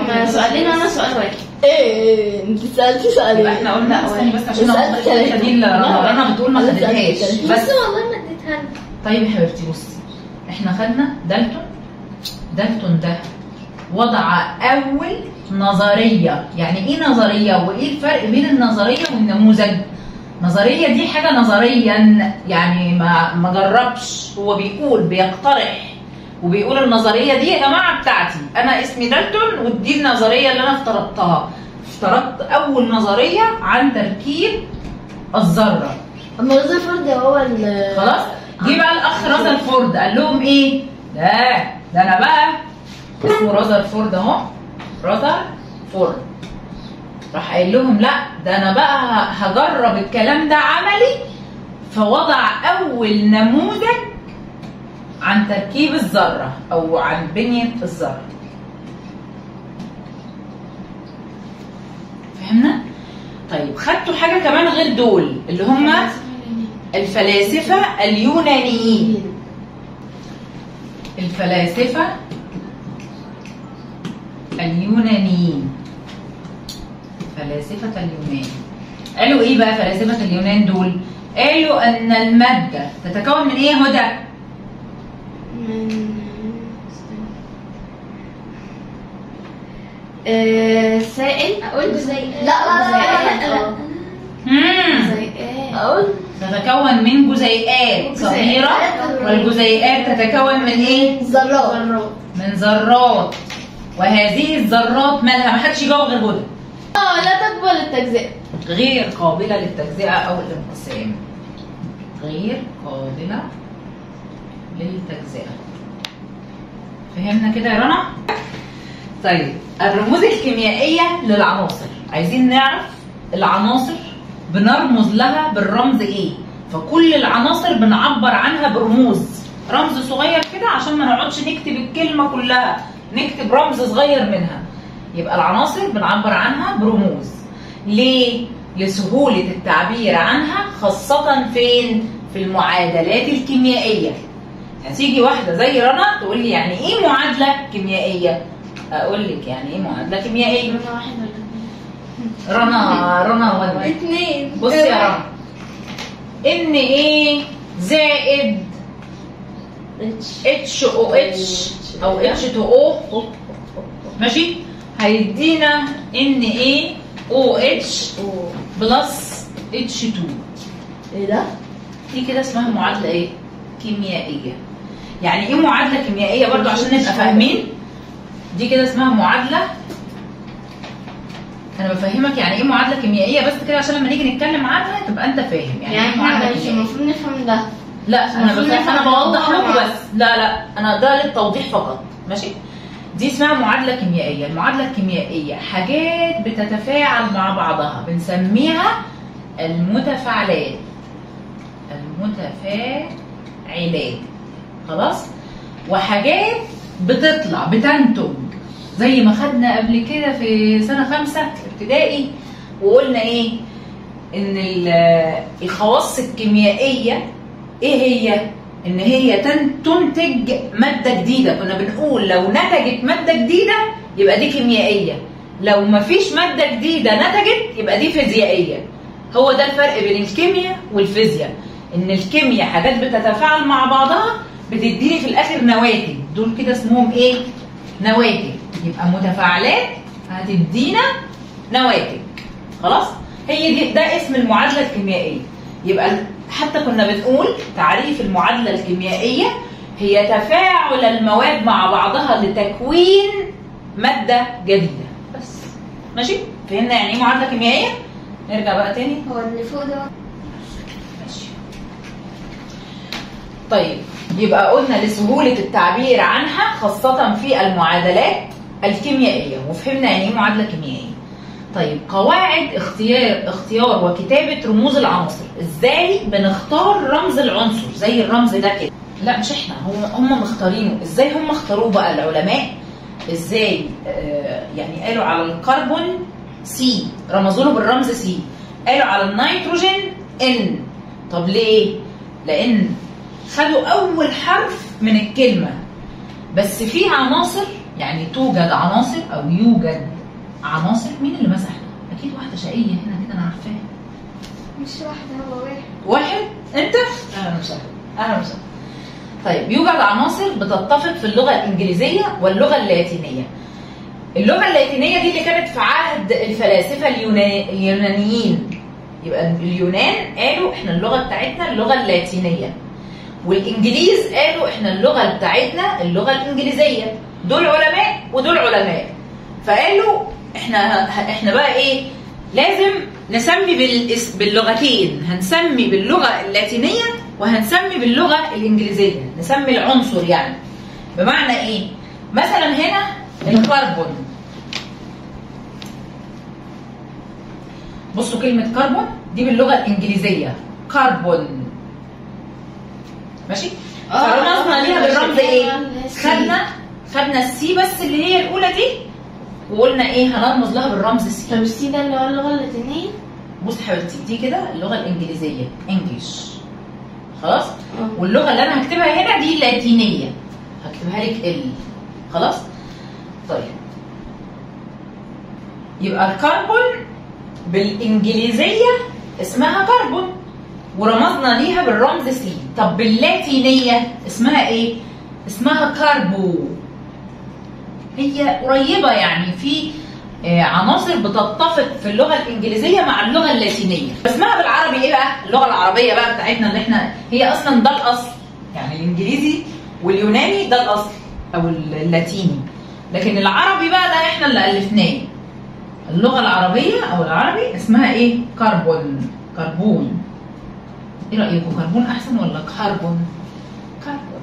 هما سؤالين وانا سؤال واحد ايه انت سالتي سؤالين يبقى احنا قلنا استني بس عشان سألت أوضح الحته ثلاثة. دي اللي رنا رنا بتقول ما أنا سألت خدتهاش ثلاثة. بس بس والله ما اديتها لك. طيب يا حبيبتي بصي احنا خدنا دالتون دالتون ده وضع اول نظريه يعني ايه نظريه وايه الفرق بين النظريه والنموذج نظريه دي حاجه نظريا يعني ما ما جربش هو بيقول بيقترح وبيقول النظريه دي يا جماعه بتاعتي انا اسمي دالتون ودي النظريه اللي انا افترضتها افترضت اول نظريه عن تركيب الذره اما رذرفورد هو ال خلاص جه بقى الاخ رذرفورد قال لهم ايه لا ده انا بقى اسمه رذرفورد اهو رذرفورد راح قايل لهم لا ده انا بقى ه- هجرب الكلام ده عملي فوضع اول نموذج عن تركيب الذره او عن بنيه الذره فهمنا طيب خدتوا حاجه كمان غير دول اللي هم الفلاسفة اليونانيين الفلاسفة اليونانيين فلاسفة اليونان قالوا ايه بقى فلاسفة اليونان دول قالوا ان المادة تتكون من ايه يا هدى من آه، سائل اقول جزيئات لا، لا، لا، لا، جزيئات. لا. مم. جزيئات اقول تتكون من جزيئات صغيرة والجزيئات تتكون من ايه ذرات ذرات من ذرات وهذه الذرات مالها ما حدش يجاوب غير هدى اه لا تقبل التجزئة غير قابلة للتجزئة أو الانقسام غير قابلة للتجزئة فهمنا كده يا رنا؟ طيب الرموز الكيميائية للعناصر عايزين نعرف العناصر بنرمز لها بالرمز ايه فكل العناصر بنعبر عنها برموز رمز صغير كده عشان ما نقعدش نكتب الكلمة كلها نكتب رمز صغير منها يبقى العناصر بنعبر عنها برموز ليه؟ لسهولة التعبير عنها خاصة فين؟ في المعادلات الكيميائية هتيجي واحدة زي رنا تقول لي يعني ايه معادلة كيميائية؟ اقول لك يعني ايه معادلة كيميائية؟ رنا واحد ولا اتنين؟ رنا رنا ودي اتنين بصي يا رنا ان ايه زائد اتش اتش او اتش او اتش تو او ماشي هيدينا ان ايه او اتش بلس اتش 2 ايه ده؟ دي كده اسمها معادله ايه كيميائيه يعني ايه معادله كيميائيه برضو عشان نبقى فاهمين دي كده اسمها معادله انا بفهمك يعني ايه معادله كيميائيه بس كده عشان لما نيجي نتكلم عنها تبقى انت فاهم يعني, يعني ايه معادله احنا مش كيميائيه المفروض نفهم ده لا انا المفروض بفهم انا نفهم بوضح هو لكم مع- بس لا لا انا ده للتوضيح فقط ماشي دي اسمها معادله كيميائيه المعادله الكيميائيه حاجات بتتفاعل مع بعضها بنسميها المتفاعلات المتفاعلات خلاص وحاجات بتطلع بتنتج زي ما خدنا قبل كده في سنه خمسه ابتدائي وقلنا ايه ان ال- الخواص الكيميائيه ايه هي ان هي تن- تنتج ماده جديده كنا بنقول لو نتجت ماده جديده يبقى دي كيميائيه لو مفيش ماده جديده نتجت يبقى دي فيزيائيه هو ده الفرق بين الكيمياء والفيزياء ان الكيمياء حاجات بتتفاعل مع بعضها بتديني في الاخر نواتج دول كده اسمهم ايه نواتج يبقى متفاعلات هتدينا نواتج خلاص هي دي ده اسم المعادله الكيميائيه يبقى حتى كنا بنقول تعريف المعادله الكيميائيه هي تفاعل المواد مع بعضها لتكوين ماده جديده بس ماشي فهمنا يعني ايه معادله كيميائيه نرجع بقى تاني هو اللي فوق ده ماشي طيب يبقى قلنا لسهولة التعبير عنها خاصة في المعادلات الكيميائية وفهمنا يعني ايه معادلة كيميائية طيب قواعد اختيار اختيار وكتابة رموز العناصر ازاي بنختار رمز العنصر زي الرمز ده كده لا مش احنا هم هم مختارينه ازاي هم اختاروه بقى العلماء ازاي آه يعني قالوا على الكربون سي رمزوا له بالرمز سي قالوا على النيتروجين ان طب ليه لان خدوا اول حرف من الكلمه بس في عناصر يعني توجد عناصر او يوجد عناصر مين اللي مسح ده؟ اكيد واحده شقيه هنا كده انا عارفاها مش واحدة هو واحد واحد انت اهلا وسهلا اهلا وسهلا طيب يوجد عناصر بتتفق في اللغه الانجليزيه واللغه اللاتينيه اللغه اللاتينيه دي اللي كانت في عهد الفلاسفه اليونا- اليونانيين يبقى اليونان قالوا احنا اللغه بتاعتنا اللغه اللاتينيه والانجليز قالوا احنا اللغه بتاعتنا اللغه الانجليزيه دول علماء ودول علماء فقالوا احنا احنا بقى ايه لازم نسمي بالإس- باللغتين هنسمي باللغه اللاتينيه وهنسمي باللغه الانجليزيه نسمي العنصر يعني بمعنى ايه مثلا هنا الكربون بصوا كلمه كربون دي باللغه الانجليزيه كربون ماشي فرمزنا ليها بالرمز ايه خدنا خدنا السي بس اللي هي الاولى دي وقلنا ايه هنرمز لها بالرمز سي طب السي ده اللي هو اللغة اللاتينية؟ بص حبيبتي دي كده اللغه الانجليزيه انجلش خلاص اه. واللغه اللي انا هكتبها هنا دي لاتينيه هكتبها لك ال خلاص طيب يبقى الكربون بالانجليزيه اسمها كربون ورمزنا ليها بالرمز سي طب باللاتينيه اسمها ايه اسمها كاربو هي قريبه يعني في آه، عناصر بتتفق في اللغه الانجليزيه مع اللغه اللاتينيه اسمها بالعربي ايه بقى اللغه العربيه بقى بتاعتنا اللي احنا هي اصلا ده الاصل يعني الانجليزي واليوناني ده الاصل او اللاتيني لكن العربي بقى ده احنا اللي الفناه اللغه العربيه او العربي اسمها ايه كربون كربون ايه رايكم كربون احسن ولا كربون كربون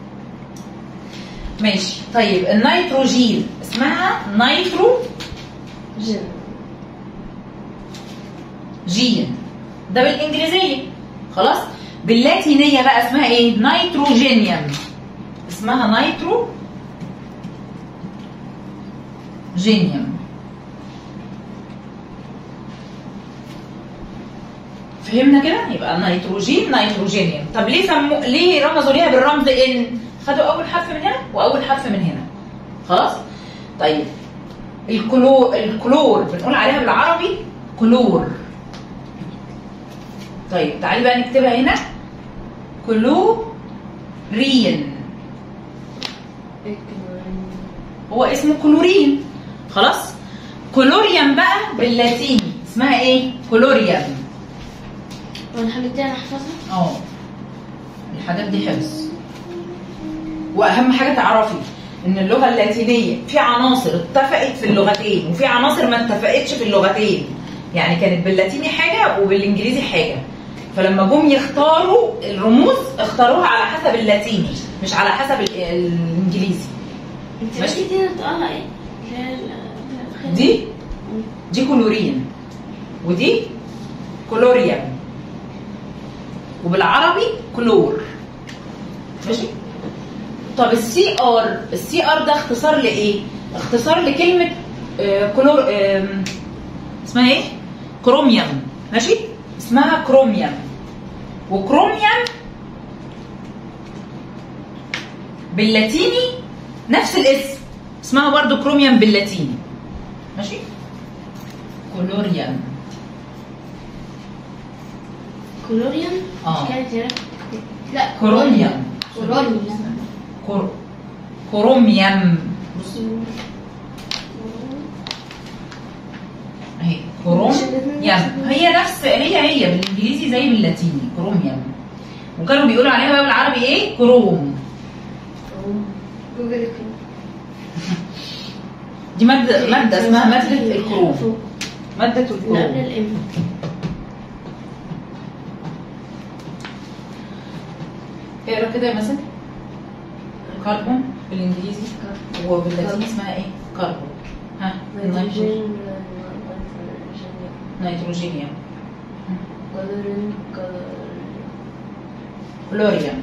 ماشي طيب النيتروجين اسمها نيترو جن جين ده بالانجليزيه خلاص باللاتينيه بقى اسمها ايه نيتروجينيوم اسمها نيترو جينيوم فهمنا كده يبقى نيتروجين نيتروجينيوم طب ليه سمو ليه رمزوا ليها بالرمز ان خدوا اول حرف من هنا واول حرف من هنا خلاص طيب الكلو الكلور بنقول عليها بالعربي كلور طيب تعالي بقى نكتبها هنا كلورين هو اسمه كلورين خلاص كلوريوم بقى باللاتيني اسمها ايه كلوريوم والحاجات دي انا احفظها؟ اه الحاجات دي حفظ واهم حاجه تعرفي ان اللغه اللاتينيه في عناصر اتفقت في اللغتين وفي عناصر ما اتفقتش في اللغتين يعني كانت باللاتيني حاجه وبالانجليزي حاجه فلما جم يختاروا الرموز اختاروها على حسب اللاتيني مش على حسب ال- الانجليزي انت ماشي. ماشي دي نطقها ايه؟ اللي هي ال- ال- دي دي كلورين ودي كلوريوم وبالعربي كلور ماشي طب السي ار السي ار ده اختصار لايه اختصار لكلمه آه، كلور آم، اسمها ايه كروميوم ماشي اسمها كروميوم وكروميوم باللاتيني نفس الاسم اسمها برضو كروميوم باللاتيني ماشي كلوريوم كلوريوم اه. مش كانت هنا لا كروميوم كلوريوم كور... كروميوم بص اهي كروميوم هي نفس هي هي بالانجليزي زي باللاتيني كروميوم وكانوا بيقولوا عليها بقى بالعربي ايه كروم جوجل كروم دي ماده ماده اسمها ماده الكروم ماده لا قبل الكروم الام اقرا كده يا مثلا كربون بالانجليزي وباللاتيني اسمها ايه كربون ها نيتروجين نيتروجينيوم كلورين كلوريوم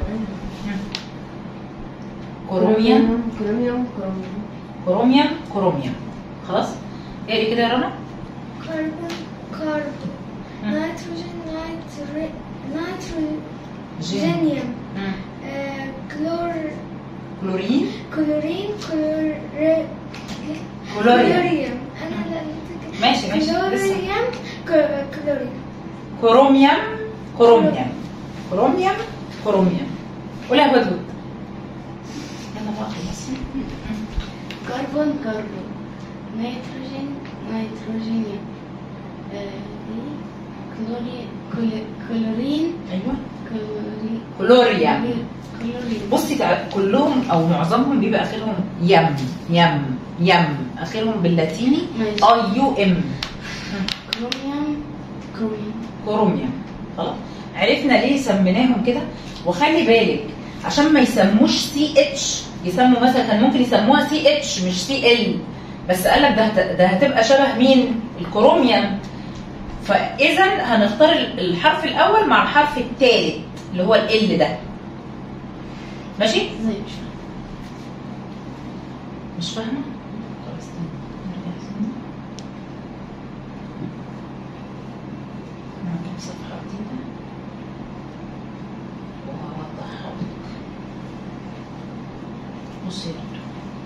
كلورين كروميوم كروميوم كروميوم كروميوم كروميوم خلاص اقري كده يا رنا كربون كربون مم. نيتروجين نيترو- جين نيتروجينيوم مم. آه، كلور كلورين كلورين كلور كلوريوم كلوريوم انا لا أفتكر. ماشي ماشي لسه كلوريوم ك- كلوريوم كروميوم كروميوم كروميوم كروميوم قولها يا ودود يلا بقى خلاص كربون كربون نيتروجين نيتروجين آه، إيه؟ كلوري كل- كلورين ايوه كلوري كلوريوم كلورين بصي تع- كلهم او معظمهم بيبقى اخرهم يم يم يم اخرهم باللاتيني ماشي. اي يو ام كروميوم كروميوم كروميوم خلاص عرفنا ليه سميناهم كده وخلي بالك عشان ما يسموش سي اتش يسموا مثلا كان ممكن يسموها سي اتش مش سي ال بس قال لك ده هت- ده هتبقى شبه مين الكروميوم فاذا هنختار ال- الحرف الاول مع الحرف الثالث اللي هو ال ده ماشي زي مش فاهم. مش فاهمه طب استنى نرجع تاني. نعمل صفحه جديده وهوضحها لك بصي يا دكتور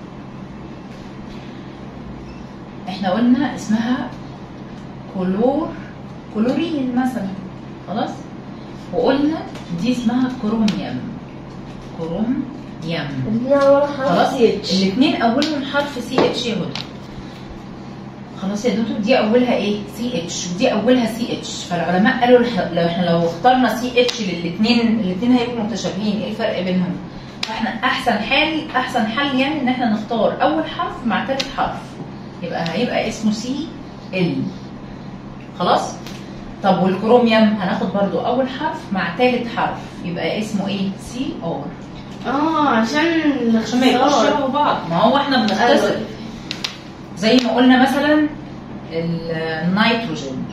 احنا قلنا اسمها كلور كلورين مثلا خلاص وقلنا دي اسمها كروميوم كروميوم خلاص الاثنين اولهم حرف سي اتش يا هدى خلاص يا دكتور دي اولها ايه سي اتش ودي اولها سي اتش فالعلماء قالوا الح- لو احنا لو اخترنا سي اتش للاثنين الاثنين هيبقوا متشابهين ايه الفرق بينهم فاحنا احسن حل احسن حل يعني ان احنا نختار اول حرف مع ثالث حرف يبقى هيبقى اسمه سي ال خلاص طب والكروميوم هناخد برضو اول حرف مع ثالث حرف يبقى اسمه ايه سي ار اه عشان عشان ما يبقوش الاختصار شبه بعض ما هو احنا بنختصر أيوة. زي ما قلنا مثلا النيتروجين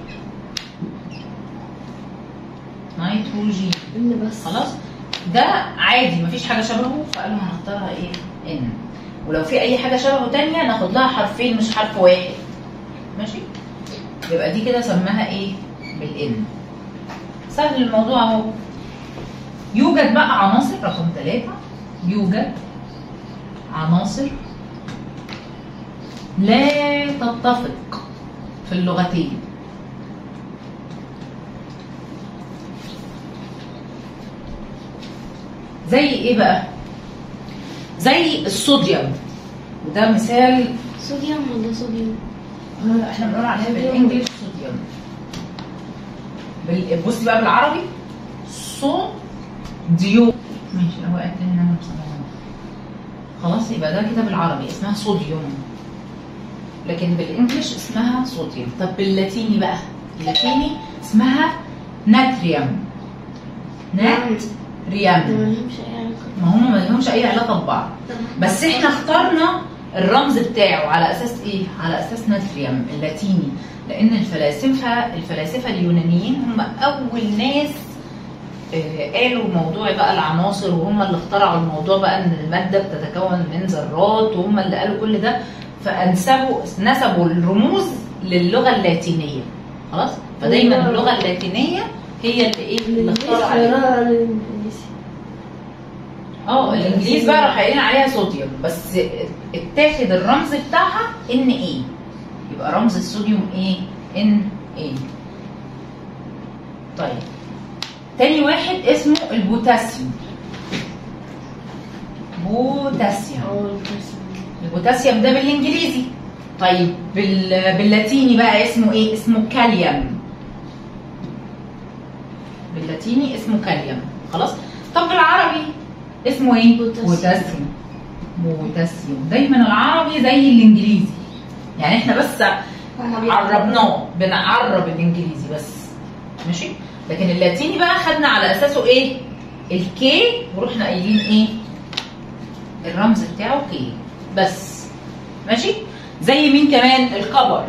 نيتروجين إن بس خلاص ده عادي مفيش حاجه شبهه فقالوا هنختارها ايه ان ولو في اي حاجه شبهه تانية ناخد لها حرفين مش حرف واحد ماشي يبقى دي كده سماها ايه بالان سهل الموضوع اهو يوجد بقى عناصر رقم ثلاثة يوجد عناصر لا تتفق في اللغتين زي ايه بقى زي الصوديوم وده مثال صوديوم ولا صوديوم؟ آه، احنا بنقول عليها بالانجلش صوديوم بال- بصي بقى بالعربي صوديوم ماشي لو وقعت تاني انا بصراحة خلاص يبقى ده كده بالعربي اسمها صوديوم لكن بالانجلش اسمها صوديوم طب باللاتيني بقى اللاتيني اسمها ناتريوم ناتريوم ده ملهمش أي علاقة ما هم ما لهمش اي علاقه ببعض بس احنا اخترنا الرمز بتاعه على اساس ايه؟ على اساس ناتريوم اللاتيني لان الفلاسفه الفلاسفه اليونانيين هم اول ناس آه، قالوا موضوع بقى العناصر وهم اللي اخترعوا الموضوع بقى ان الماده بتتكون من ذرات وهم اللي قالوا كل ده فانسبوا نسبوا الرموز للغه اللاتينيه خلاص فدايما اللغه اللاتينيه هي اللي ايه اللي اخترعوا عليها الإنجليزي اه الانجليز بقى راح قايلين عليها صوديوم بس اتاخد الرمز بتاعها ان ايه يبقى رمز الصوديوم ايه ان ايه طيب تاني واحد اسمه البوتاسيوم بوتاسيوم أو الكالسيوم البوتاسيوم ده بالانجليزي طيب بال... باللاتيني بقى اسمه ايه اسمه كاليوم باللاتيني اسمه كاليوم خلاص طب بالعربي اسمه ايه بوتاسيوم. بوتاسيوم بوتاسيوم دايما العربي زي الانجليزي يعني احنا بس عربناه بنعرب الانجليزي بس ماشي لكن اللاتيني بقى خدنا على اساسه ايه الكي ورحنا قايلين ايه الرمز بتاعه كي بس ماشي زي مين كمان الكبر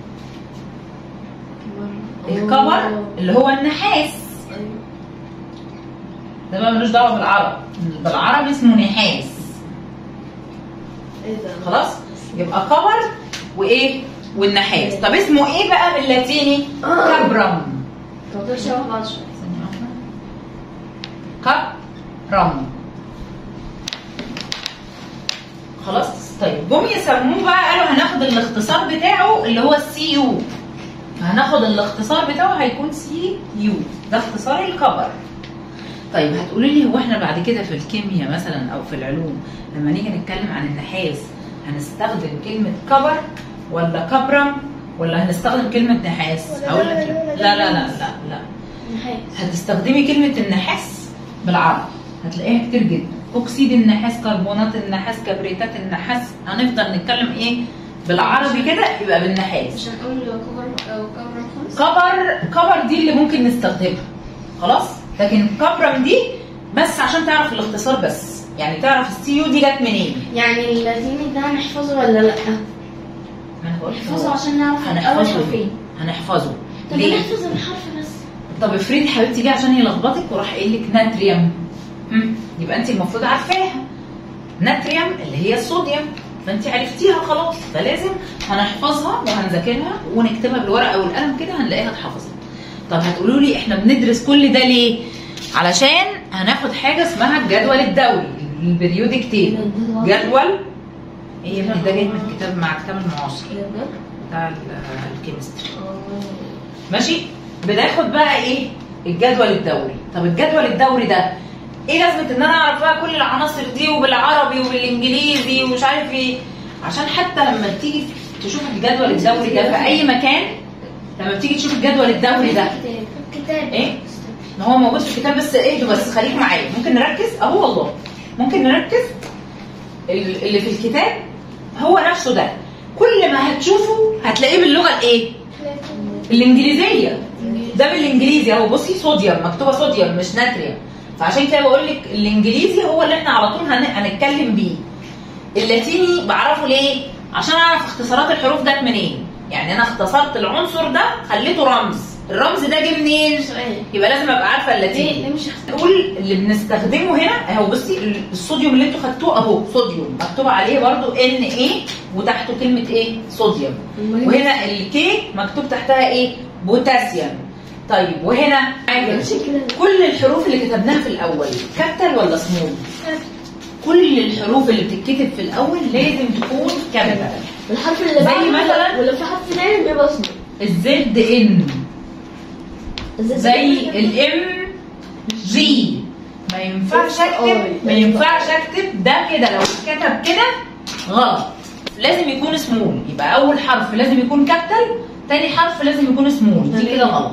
الكبر اللي هو النحاس أيوة. ده بقى ملوش دعوه بالعرب بالعربي اسمه نحاس ايه ده؟ خلاص يبقى كبر وايه والنحاس طب اسمه ايه بقى باللاتيني كبرم طب ده شبه بعض شوية ثانية واحدة. كبرم خلاص طيب جم يسموه بقى قالوا هناخد الاختصار بتاعه اللي هو السي يو هناخد الاختصار بتاعه هيكون سي يو ده اختصار الكبر طيب هتقولي لي هو احنا بعد كده في الكيمياء مثلا او في العلوم لما نيجي نتكلم عن النحاس هنستخدم كلمة كبر ولا كبرم ولا هنستخدم كلمة نحاس؟ ولا اقول ده لك ولا ده لا لا لا نحاس. لا لا نحاس هتستخدمي كلمة النحاس بالعربي هتلاقيها كتير جدا اكسيد النحاس كربونات النحاس كبريتات النحاس هنفضل نتكلم ايه بالعربي كده يبقى بالنحاس مش هنقول كبر او كبر خالص كبر كبر دي اللي ممكن نستخدمها خلاص لكن كبرم دي بس عشان تعرف الاختصار بس يعني تعرف السي يو دي جت منين يعني اللاتيني ده نحفظه ولا لا؟ ما انا بقول لك نحفظه هو عشان نعرف اول هنحفظه حرفين هنحفظه طب ليه؟ نحفظ الحرف بس طب افرضي حبيبتي جه عشان يلخبطك وراح قايل لك ناتريوم مم. يبقى انت المفروض عارفاها ناتريوم اللي هي الصوديوم فانت عرفتيها خلاص فلازم هنحفظها وهنذاكرها ونكتبها بالورقه والقلم كده هنلاقيها اتحفظت طب هتقولوا لي احنا بندرس كل ده ليه علشان هناخد حاجه اسمها الجدول الدوري البريودك تيبل جدول ايه يا ابني ده جاي من كتاب مع كتاب المعاصر ايه بجد؟ بتاع ال- الكيمستري ماشي بناخد بقى ايه الجدول الدوري طب الجدول الدوري ده ايه لازمه ان انا اعرف بقى كل العناصر دي وبالعربي وبالانجليزي ومش عارف ايه عشان حتى لما تيجي تشوف الجدول الدوري ده في اي مكان لما بتيجي تشوف الجدول الدوري ده كتاب كتاب ايه ما هو موجود في الكتاب بس اهدوا بس خليك معايا ممكن نركز اهو والله ممكن نركز ال- اللي في الكتاب هو نفسه ده كل ما هتشوفه هتلاقيه باللغه الايه الانجليزيه ده بالانجليزي اهو بصي صوديوم مكتوبه صوديوم مش ناتريوم فعشان كده بقول لك الانجليزي هو اللي احنا على طول هن- هنتكلم بيه اللاتيني بعرفه ليه عشان اعرف اختصارات الحروف جت منين يعني انا اختصرت العنصر ده خليته رمز الرمز ده جه منين سؤال يبقى لازم ابقى عارفه ليه اللاتيني ليه مش اختار نقول اللي بنستخدمه هنا اهو بصي الصوديوم اللي انتوا خدتوه اهو صوديوم مكتوب عليه برضو ان ايه وتحته كلمه ايه صوديوم وهنا الكي مكتوب تحتها ايه بوتاسيوم طيب وهنا حاجه كل الحروف اللي كتبناها في الاول كابيتال ولا سمول كل الحروف اللي بتتكتب في الاول لازم تكون كابيتال الحرف اللي زي بعده مثلا- ولا في حرف تاني بيبقى اسمه الزد ان زي الام جي ما ينفعش اكتب ما ينفعش اكتب ده كده لو اتكتب كده غلط لازم يكون سمول يبقى اول حرف لازم يكون كابيتال تاني حرف لازم يكون سمول دي كده غلط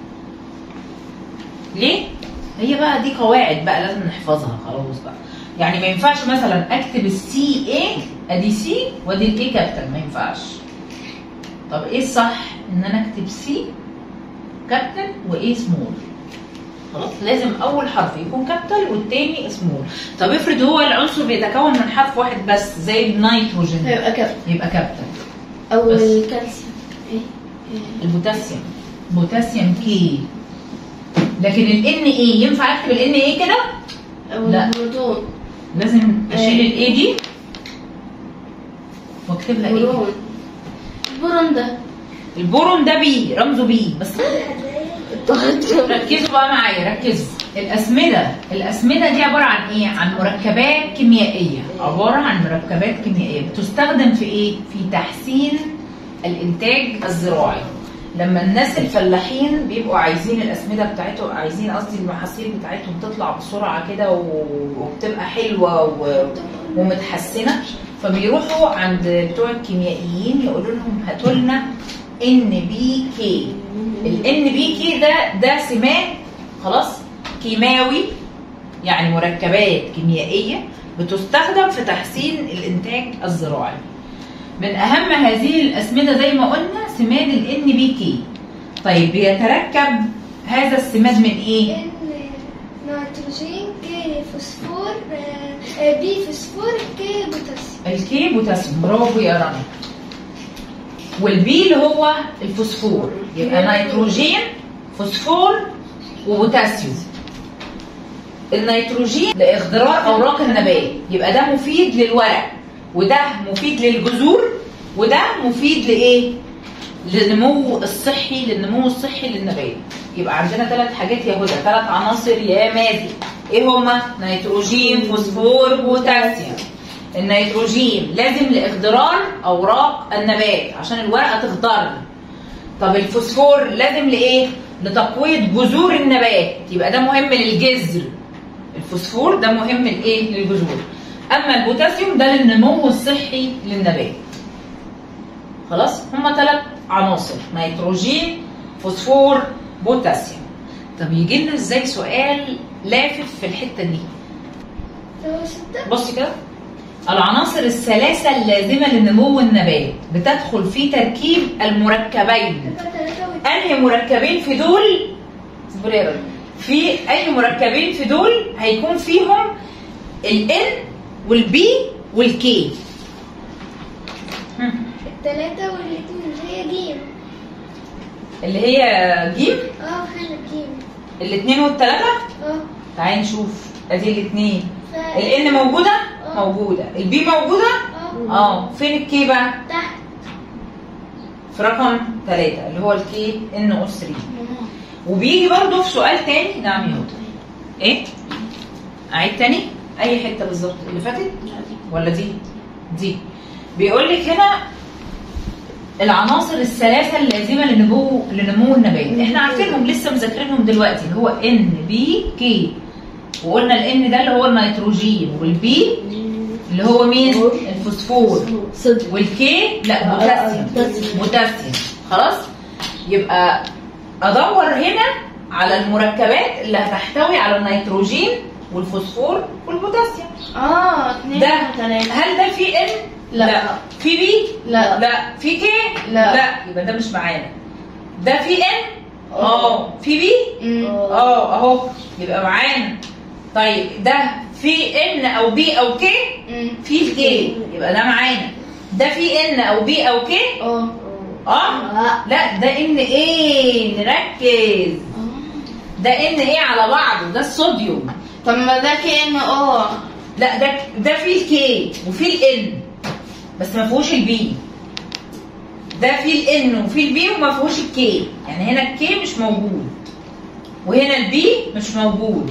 ليه هي بقى دي قواعد بقى لازم نحفظها خلاص بقى يعني ما ينفعش مثلا اكتب السي اي ادي سي وادي الاي كابيتال ما ينفعش طب ايه الصح ان انا اكتب سي كابيتال وايه سمول خلاص لازم اول حرف يكون كابيتال والتاني سمول طب افرض هو العنصر بيتكون من حرف واحد بس زي النيتروجين هيبقى كده يبقى كابيتال او بس. الكالسيوم ايه إيه. البوتاسيوم بوتاسيوم كي لكن ال ان ايه ينفع اكتب ال ان ايه كده او لا. البروتون لازم اشيل الاي دي واكتبها ايه بورون البورون ده البورون ده بي رمزه بي بس الطهد ركزوا بقى معايا ركزوا الأسمدة الأسمدة دي عبارة عن إيه؟ عن مركبات كيميائية عبارة عن مركبات كيميائية بتستخدم في إيه؟ في تحسين الإنتاج الزراعي لما الناس الفلاحين بيبقوا عايزين الأسمدة بتاعتهم عايزين قصدي المحاصيل بتاعتهم تطلع بسرعة كده و- وبتبقى حلوة و... ومتحسنة فبيروحوا عند بتوع الكيميائيين يقولوا لهم هاتوا لنا ان بي كي الان بي كي ده ده سماد خلاص كيماوي يعني مركبات كيميائيه بتستخدم في تحسين الانتاج الزراعي من اهم هذه الاسمده زي ما قلنا سماد الان بي كي طيب بيتركب هذا السماد من ايه ان نيتروجين كي فوسفور آه، آه، بي فوسفور كي بوتاسيوم الكي بوتاسيوم برافو يا رنا والبي اللي هو الفوسفور يبقى نيتروجين فوسفور وبوتاسيوم النيتروجين لاخضرار اوراق النبات يبقى ده مفيد للورق وده مفيد للجذور وده مفيد لايه للنمو الصحي للنمو الصحي للنبات يبقى عندنا ثلاث حاجات يا هدى ثلاث عناصر يا مازي ايه هما نيتروجين فوسفور بوتاسيوم النيتروجين لازم لاخضرار اوراق النبات عشان الورقه تخضر طب الفوسفور لازم لايه لتقويه جذور النبات يبقى ده مهم للجذر الفوسفور ده مهم لايه للجذور اما البوتاسيوم ده للنمو الصحي للنبات خلاص هما ثلاث عناصر نيتروجين فوسفور بوتاسيوم طب يجي لنا ازاي سؤال لافت في الحته دي هو ستة بصي كده العناصر الثلاثة اللازمة لنمو النبات بتدخل في تركيب المركبين يبقى تلاتة واتنين أنهي مركبين في دول اصبري يا رب. في أي مركبين في دول هيكون فيهم ال N وال B وال K هم. التلاتة والاتنين اللي هي جيم اللي هي جيم اه هنا جيم الاثنين والثلاثة اه تعالي نشوف ادي الاثنين ف ال N موجودة موجودة ال B موجودة اه اه فين الكي بقى تحت في رقم 3 اللي هو الكي ان او 3 وبيجي برضه في سؤال تاني نعم يا هدى ايه اعيد تاني اي حته بالظبط اللي فاتت ولا دي دي بيقول لك هنا العناصر الثلاثه اللازمه لنمو لنمو النبات احنا عارفينهم لسه مذاكرينهم دلوقتي اللي هو ان بي كي وقلنا الان ده اللي هو النيتروجين والبي اللي هو مين الفوسفور صدق والكي لا آه، بوتاسيوم بوتاسيوم. بوتاسيوم خلاص يبقى ادور هنا على المركبات اللي هتحتوي على النيتروجين والفوسفور والبوتاسيوم اه اتنين ده وتلاتة هل ده في ان لا. في بي لا. لا في كي لا. لا يبقى ده مش معانا ده في ان اه. اه في بي مم. اه اهو يبقى معانا طيب ده في ان او بي او كي مم. في كي يبقى ده معانا ده في ان او بي او كي اه اه لا ده ان ايه نركز ده ان ايه على بعضه ده الصوديوم طب ما ده كأن اه لا ده ده فيه الكي وفيه الان بس ما فيهوش البي ده فيه الان وفيه البي وما فيهوش الكي يعني هنا الكي مش موجود وهنا البي مش موجود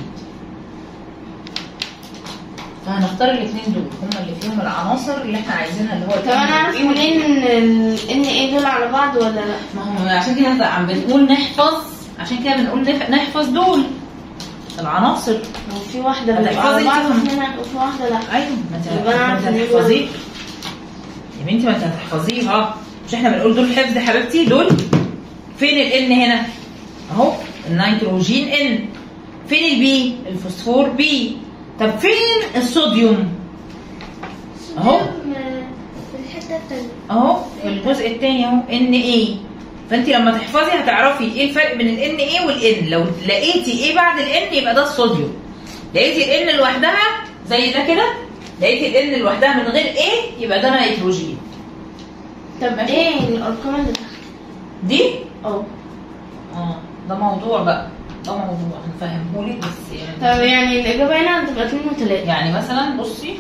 فهنختار الاثنين دول هما اللي فيهم العناصر اللي احنا عايزينها اللي هو طب انا اعرف الإيه والإيه. منين ان ال ان ايه دول على بعض ولا لا ما هو عشان كده إحنا عم بنقول نحفظ عشان كده بنقول نح- نحفظ دول العناصر لو في واحدة هتحفظي بتبقى على بعض فيهم. وهنا وفي واحدة لا ايوه ما انت يبقى أنا ما انت عارفة إن دول- هتحفظيه يا بنتي ما انت هتحفظيها مش احنا بنقول دول حفظ يا حبيبتي دول فين الان هنا اهو النيتروجين ان فين البي الفوسفور بي طب فين الصوديوم أهو. صوديوم، آه، في الحتة التانية اهو في الجزء الثاني اهو ان ايه فانت لما تحفظي هتعرفي ايه الفرق بين الان ايه والان لو لقيتي ايه بعد الان يبقى ده الصوديوم لقيتي الان لوحدها زي ده كده لقيتي الان لوحدها من غير ايه يبقى ده نيتروجين طب ماشي. ايه الارقام اللي تحت دي اه اه ده موضوع بقى ده موضوع هنفهمهولك بس يعني طب يعني الاجابة هنا هتبقى اتنين وتلاتة يعني مثلا بصي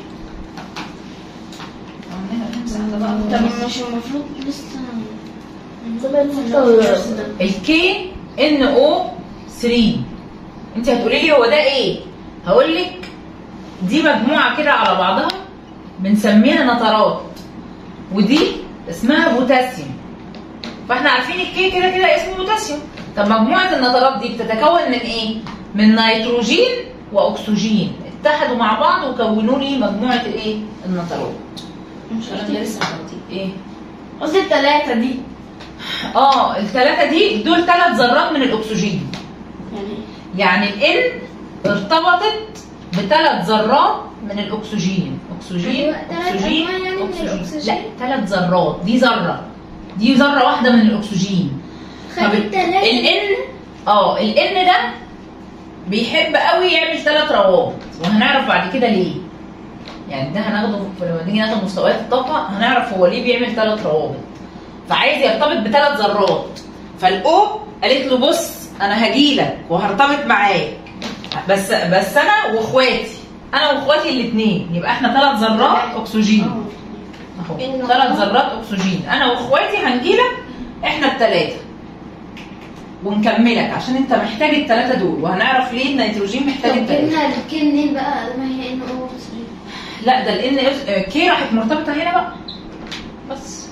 عمالة نمسح ده بقى. طب مش المفروض لسه طلعت ستة ولا- الكي ان او 3 انت هتقولي لي هو ده ايه هقول لك دي مجموعه كده على بعضها بنسميها نترات ودي اسمها بوتاسيوم فاحنا عارفين الكي كده كده اسمه بوتاسيوم طب مجموعه النترات دي بتتكون من ايه من نيتروجين واكسجين اتحدوا مع بعض وكونوا لي مجموعه الايه النترات مش الكلام ده لسه خدتيه. ايه قصدي التلاتة دي اه الثلاثه دي دول ثلاث ذرات من الاكسجين يعني يعني الان ارتبطت بثلاث ذرات من الاكسجين اكسجين أيوة، تلات اكسجين أنواع يعني من اكسجين الأكسجين؟ لا ثلاث ذرات دي ذره دي ذره واحده من الاكسجين طب خلي التلاتة الان اه الان ده بيحب قوي يعمل ثلاث روابط وهنعرف بعد كده ليه يعني ده هناخده في- لما نيجي ناخد مستويات الطاقه هنعرف هو ليه بيعمل ثلاث روابط فعايز يرتبط بثلاث ذرات فالاو قالت له بص انا هجيلك وهرتبط معاك بس بس انا واخواتي انا واخواتي الاثنين يبقى احنا ثلاث ذرات اكسجين اه اهو إنه- ثلاث ذرات اكسجين انا واخواتي هنجيلك احنا الثلاثه ونكملك عشان انت محتاج الثلاثه دول وهنعرف ليه النيتروجين محتاج طب الثلاثه جبنا الكي منين بقى ما هي ان او لا ده لان كي راحت مرتبطه هنا بقى بس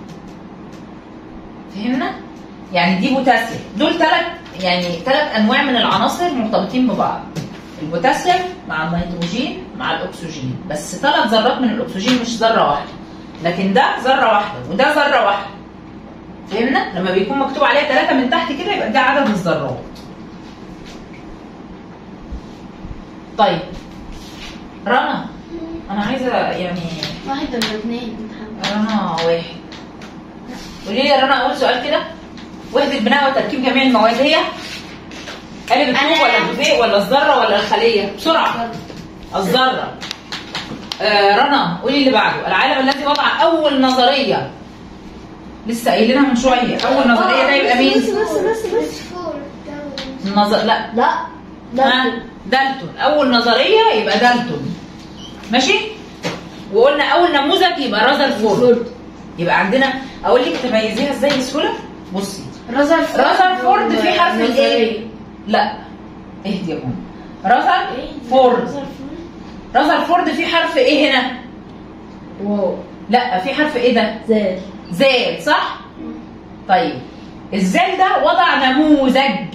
فهمنا يعني دي بوتاسيوم دول ثلاث يعني ثلاث انواع من العناصر مرتبطين ببعض البوتاسيوم مع النيتروجين مع الاكسجين بس ثلاث ذرات من الاكسجين مش ذره واحده لكن ده ذره واحده وده ذره واحده فهمنا لما بيكون مكتوب عليها ثلاثه من تحت كده يبقى ده عدد الذرات طيب رنا انا عايزه يعني واحد ولا اثنين رنا واحد قولي لي يا رنا اول سؤال كده وحده بناء وتركيب جميع المواد هي قالب الكوب أنا- ولا الجزيء ولا الذره ولا الخليه بسرعه الذره آه رنا قولي اللي بعده العالم الذي وضع اول نظريه لسه قايلينها من شويه اول نظريه ده يبقى مين بس بس بس بس فوسفور ده النظر لا لا ها ده دالتون اول نظريه يبقى دالتون ماشي وقلنا اول نموذج يبقى رازرفورد فورد يبقى عندنا اقول لك تميزيها ازاي بسهوله بصي رازرفورد رازرفورد في حرف الايه لا اهدي يا ماما رازرفورد رازرفورد في حرف ايه هنا واو لا في حرف ايه ده زال زال صح طيب الزال ده وضع نموذج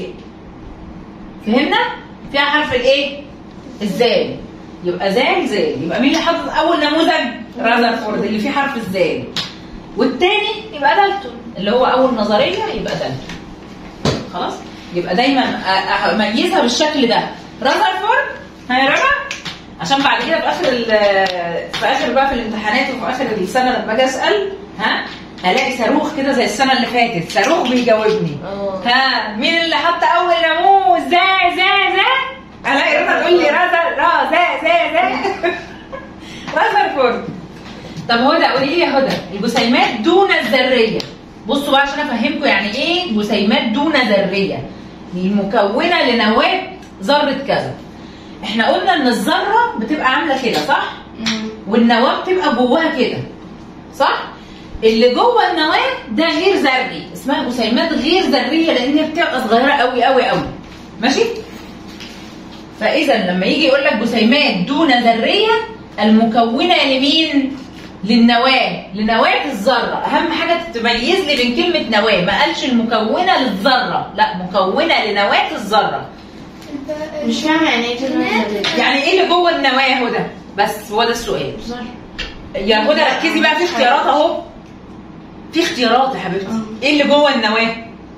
فهمنا فيها حرف الايه الزال يبقى زال زال يبقى مين اللي حاطط اول نموذج رازرفورد اللي فيه حرف الزال والتاني يبقى دالتون اللي هو اول نظريه يبقى دالتون خلاص يبقى دايما أ- أ- اميزها بالشكل ده رازرفورد ها يا رنا عشان بعد كده في اخر ال- في اخر بقى في الامتحانات وفي اخر السنه لما اجي اسال ها هلاقي صاروخ كده زي السنه اللي فاتت صاروخ بيجاوبني اه ها مين اللي حط اول ناموس زا زا زا الاقي رضا تقول لي رضا را زا زا زا رذرفورد طب هدى قولي لي يا هدى الجسيمات دون الذريه بصوا بقى عشان افهمكم يعني ايه جسيمات دون ذريه المكونه لنواه ذره كذا احنا قلنا ان الذره بتبقى عامله كده صح والنواه بتبقى جواها كده صح اللي جوه النواه ده غير ذري اسمها جسيمات غير ذريه لان هي بتبقى صغيره قوي قوي قوي ماشي فاذا لما يجي يقول لك جسيمات دون ذريه المكونه لمين للنواه لنواه الذره اهم حاجه تميز لي بين كلمه نواه ما قالش المكونه للذره لا مكونه لنواه الذره الب- مش فاهمة يعني ايه البنات- يعني ايه اللي جوه النواه يا هدى بس هو ده السؤال ذرة يا هدى ركزي بقى في اختيارات اهو في اختيارات يا حبيبتي آه. ايه اللي جوه النواه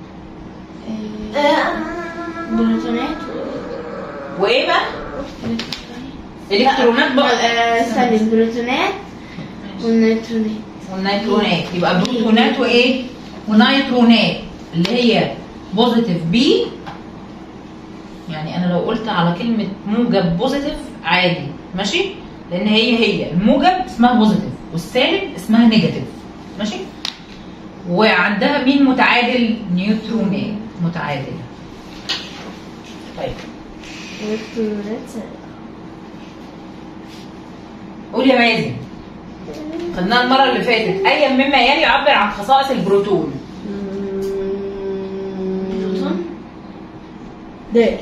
بروتونات وايه بقى الكترونات بقى استني البروتونات والنيوترونات والنيترونات يبقى بروتونات وايه ونيترونات اللي هي بوزيتيف بي يعني انا لو قلت على كلمه موجب بوزيتيف عادي ماشي لان هي هي الموجب اسمها بوزيتيف والسالب اسمها نيجاتيف ماشي وعندها مين متعادل نيوترونات متعادله طيب الكترونات قول يا مازن خدناها المره اللي فاتت ايا مما يلي يعبر عن خصائص البروتون بروتون دال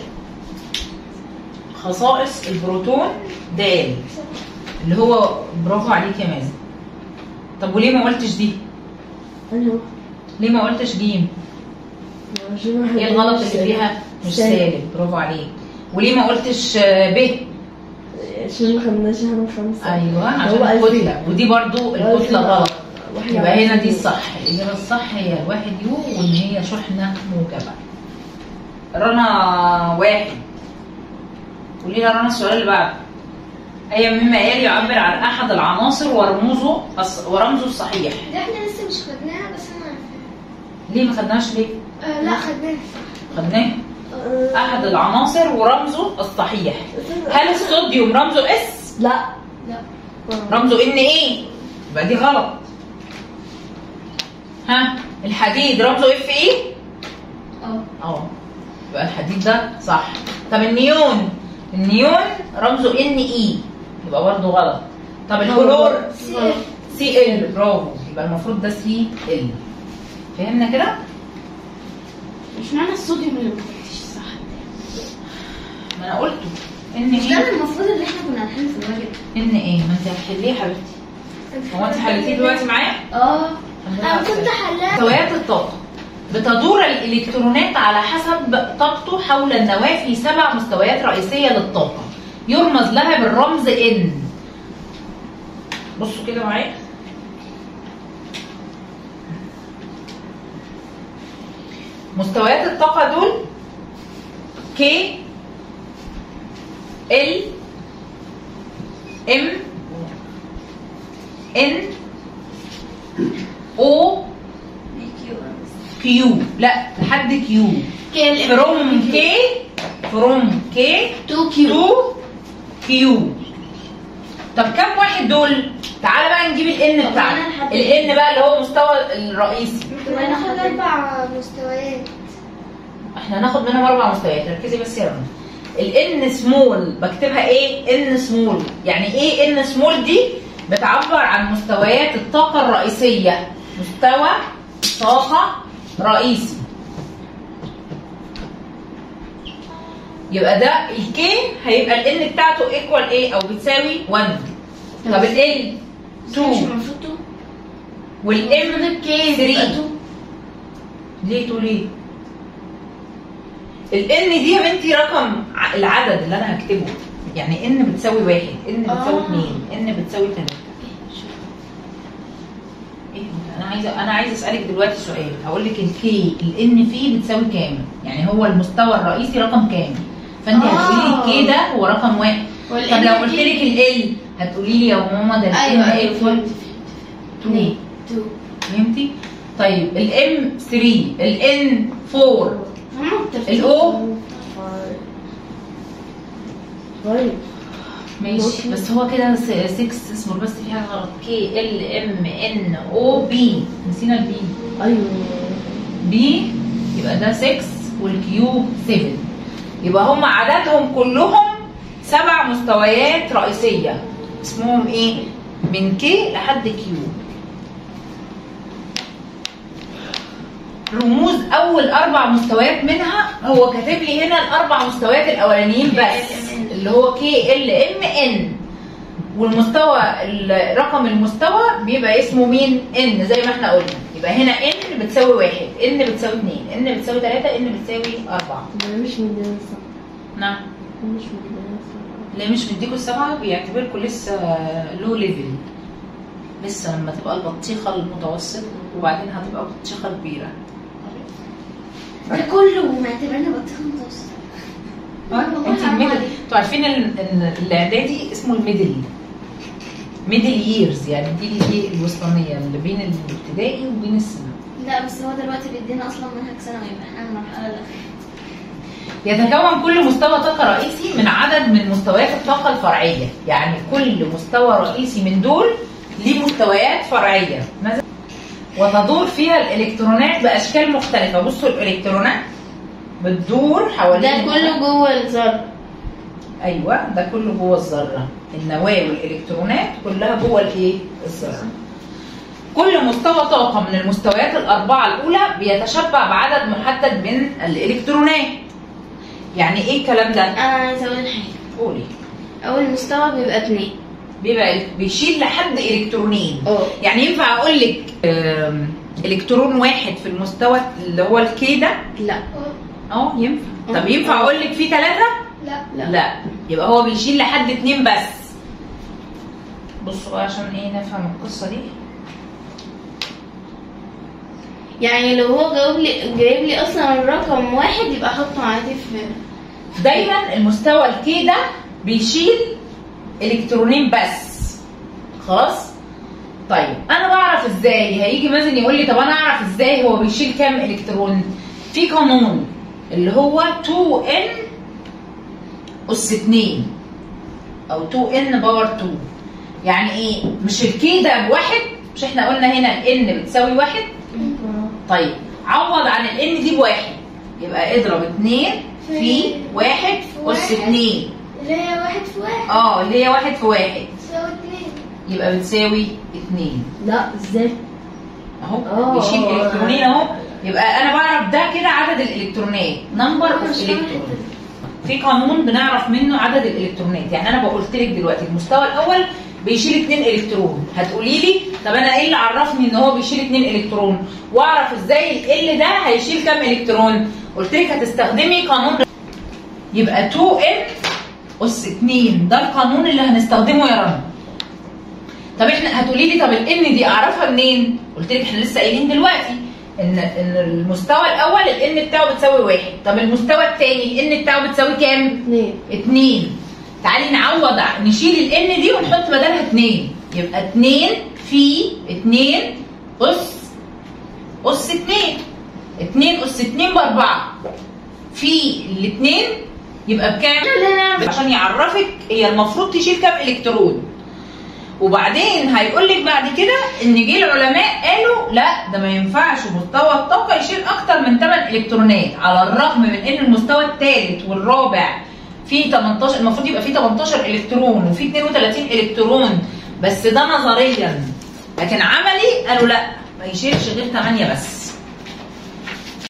خصائص البروتون د اللي هو برافو عليك يا مازن طب وليه ما قلتش دي انا هو ليه ما قلتش جيم ايه الغلط اللي فيها مش سالب برافو عليك وليه ما قلتش آه، ب عشان ما خدناش احنا خمسة ايوه هو عشان ألفين. الكتله ودي برضو الكتله غلط واحدة يبقى هنا عشرين. دي الصح الاجابه الصح هي الواحد يو وان هي شحنه موجبه رنا واحد قولي لنا رنا السؤال اللي بعده اي مما يلي يعبر عن احد العناصر ورموزه الص- ورمزه الصحيح ده احنا لسه مش خدناها بس انا عارفاها ليه ما خدناش ليه آه لا خدناها خدناه آه، احد العناصر ورمزه الصحيح هل الصوديوم رمزه اس لا لا رمزه ان ايه يبقى دي غلط ها الحديد رمزه اف ايه اه اه يبقى الحديد ده صح طب النيون النيون رمزه ان اي يبقى برضه غلط طب الكلور سي سي ال برافو يبقى المفروض ده سي ال فهمنا كده مش معنى الصوديوم اللي ما قلتش صح ما انا قلته ان مش ده ايه المفروض اللي احنا كنا هنحل في الواجب ان ايه ما انت هتحليه يا حبيبتي هو انت حليتيه دلوقتي معايا اه انا كنت حلاها مستويات الطاقة بتدور الإلكترونات على حسب طاقته حول النواة في سبع مستويات رئيسية للطاقة يرمز لها بالرمز N بصوا كده معايا مستويات الطاقة دول K L M N O كيو لا لحد كيو كي فروم كي فروم كي تو كيو تو كيو طب كم واحد دول؟ تعالى بقى نجيب الان طب بتاعنا أنا لحد- الان بقى اللي هو مستوى الرئيسي هناخد اربع مستويات احنا هناخد منهم اربع مستويات ركزي بس يا رنا الان سمول بكتبها ايه ان سمول يعني ايه ان سمول دي بتعبر عن مستويات الطاقه الرئيسيه مستوى طاقه رئيسي يبقى ده الكي هيبقى الان بتاعته ايكوال ايه او بتساوي 1 طب ال مش 2 المفروض تو والام المفروض الكي 3 تبقى تو ليه تو ليه؟ الان دي يا بنتي رقم ع- العدد اللي انا هكتبه يعني ان بتساوي واحد ان بتساوي آه. اتنين ان بتساوي تلاته ايه ده؟ انا عايزه انا عايزه اسالك دلوقتي سؤال هقول لك الكي الان فيه بتساوي كام؟ يعني هو المستوى الرئيسي رقم كام؟ فانت آه. هتقولي لي الكي ده هو رقم واحد وال طب لو N قلت دي- لك ال هتقولي لي يا ماما ده ايوه الان ايوه ايكوال فهمت تو فهمت تو فهمتي؟ طيب الام 3 الان 4 هم مختلفين الاو طيب ماشي بس هو كده 6 اسمه بس في حاجه غلط كي ال ام ان او بي نسينا البي ايوه بي يبقى ده 6 والكيو 7 يبقى هم عددهم كلهم سبع مستويات رئيسيه اسمهم ايه؟ من كي لحد كيو رموز اول اربع مستويات منها هو كاتب لي هنا الاربع مستويات الاولانيين بس اللي هو كي ال ام ان والمستوى ال- رقم المستوى بيبقى اسمه مين ان زي ما احنا قلنا يبقى هنا ان بتساوي واحد ان بتساوي اتنين ان بتساوي تلاته ان بتساوي اربعه ده مش مدينا صح نعم مش مدينا صح ليه مش مديكوا السبعه بيعتبركوا لسه لو ليفل لسه لما تبقى البطيخه المتوسط وبعدين هتبقى بطيخه كبيره ده كله معتبرنا بطيخه متوسطه والله انت حرام الميدل عليك. انتوا عارفين ال- ال- الاعدادي اسمه الميدل ميدل ييرز يعني دي دي الوسطانيه اللي بين الابتدائي وبين الثانوي لا بس هو دلوقتي بيدينا اصلا منهج ثانوي يبقى احنا المرحله الاخيره يتكون كل مستوى طاقة رئيسي من عدد من مستويات الطاقة الفرعية يعني كل مستوى رئيسي من دول ليه مستويات فرعية مثلا وتدور فيها الإلكترونات بأشكال مختلفة بصوا الإلكترونات بتدور حوالين ده كله جوه الذره ايوه ده كله جوه الذره النواه والالكترونات كلها جوه الايه الذره كل مستوى طاقه من المستويات الاربعه الاولى بيتشبع بعدد محدد من الالكترونات يعني ايه الكلام ده انا عايزه اقول حاجه قولي اول مستوى بيبقى اتنين بيبقى بيشيل لحد الكترونين اه يعني ينفع اقول لك آم، الكترون واحد في المستوى اللي هو الكي ده لا اه ينفع طب ينفع اقول لك فيه ثلاثه لا لا. لا يبقى هو بيشيل لحد اتنين بس بصوا بقى عشان ايه نفهم القصه دي يعني لو هو جاوب لي جايب لي اصلا الرقم واحد يبقى احطه عادي في دايما المستوى الكي ده بيشيل الكترونين بس خلاص طيب انا بعرف ازاي هيجي مازن يقول لي طب انا اعرف ازاي هو بيشيل كام الكترون في قانون اللي هو 2 ان اس 2 او 2 ان باور 2 يعني ايه مش الكي ده بواحد مش احنا قلنا هنا الان بتساوي واحد طيب عوض عن الان دي بواحد يبقى اضرب 2 في واحد اس 2 اللي هي واحد في واحد اه اللي هي واحد في واحد تساوي اتنين يبقى بتساوي 2 لا ازاي اهو آه، بيشيل آه. الكترونين اهو يبقى انا بعرف ده كده عدد الالكترونات نمبر اوف مش فاهمة الكترون في قانون بنعرف منه عدد الالكترونات يعني انا قلت لك دلوقتي المستوى الاول بيشيل 2 الكترون هتقولي لي طب انا ايه اللي عرفني ان هو بيشيل 2 الكترون واعرف ازاي ال ده هيشيل كام الكترون قلت لك هتستخدمي قانون يبقى 2 ان اس 2 ده القانون اللي هنستخدمه يا رنا طب احنا هتقولي لي طب الان دي اعرفها منين قلت لك احنا لسه قايلين دلوقتي ان ان المستوى الاول الان بتاعه بتساوي واحد طب المستوى الثاني الان بتاعه بتساوي كام اتنين اتنين تعالي نعوض ع- نشيل الان دي ونحط بدلها اتنين يبقى اتنين في اتنين اس اس اتنين اتنين اس اتنين باربعة في الاتنين يبقى بكام؟ عشان يعرفك هي المفروض تشيل كام الكترون وبعدين هيقول لك بعد كده ان جه العلماء قالوا لا ده ما ينفعش مستوى الطاقه يشيل اكتر من 8 الكترونات على الرغم من ان المستوى الثالث والرابع فيه 18 المفروض يبقى فيه 18 الكترون وفيه 32 الكترون بس ده نظريا لكن عملي قالوا لا ما يشيلش غير 8 بس